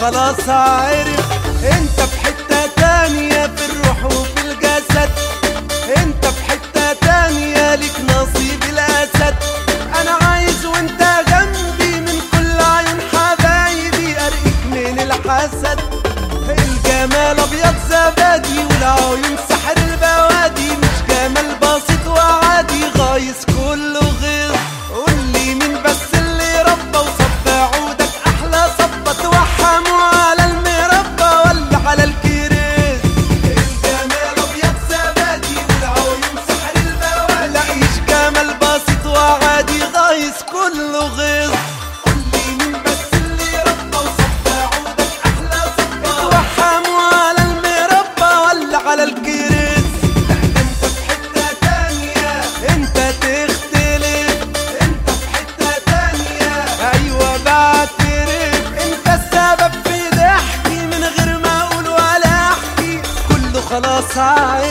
خلاص عارف انت في حتة تانية في الروح وفي الجسد انت في حتة تانية ليك نصيب الاسد انا عايز وانت جنبي من كل عيون حبايبي ارقيك من الحسد الجمال ابيض زبادي والعيون سحر البوادي مش جمال بسيط وعادي غايز كله غير قولي مين بس اللي ربى وصب عودك احلى صبة توحموا على المربى ولا على الكريز الجمال ابيض زبادي والعيون سحر البوادي لا مش جمال بسيط وعادي غايز كله غيظ قولي مين بس اللي ربى وصب عودك احلى صبة توحموا على المربى ولا على الكريز انت في حتة تانية انت تختلف انت في حتة تانية ايوه بعترف انت السبب في ضحكي من غير ما اقول ولا احكي كله خلاص عارف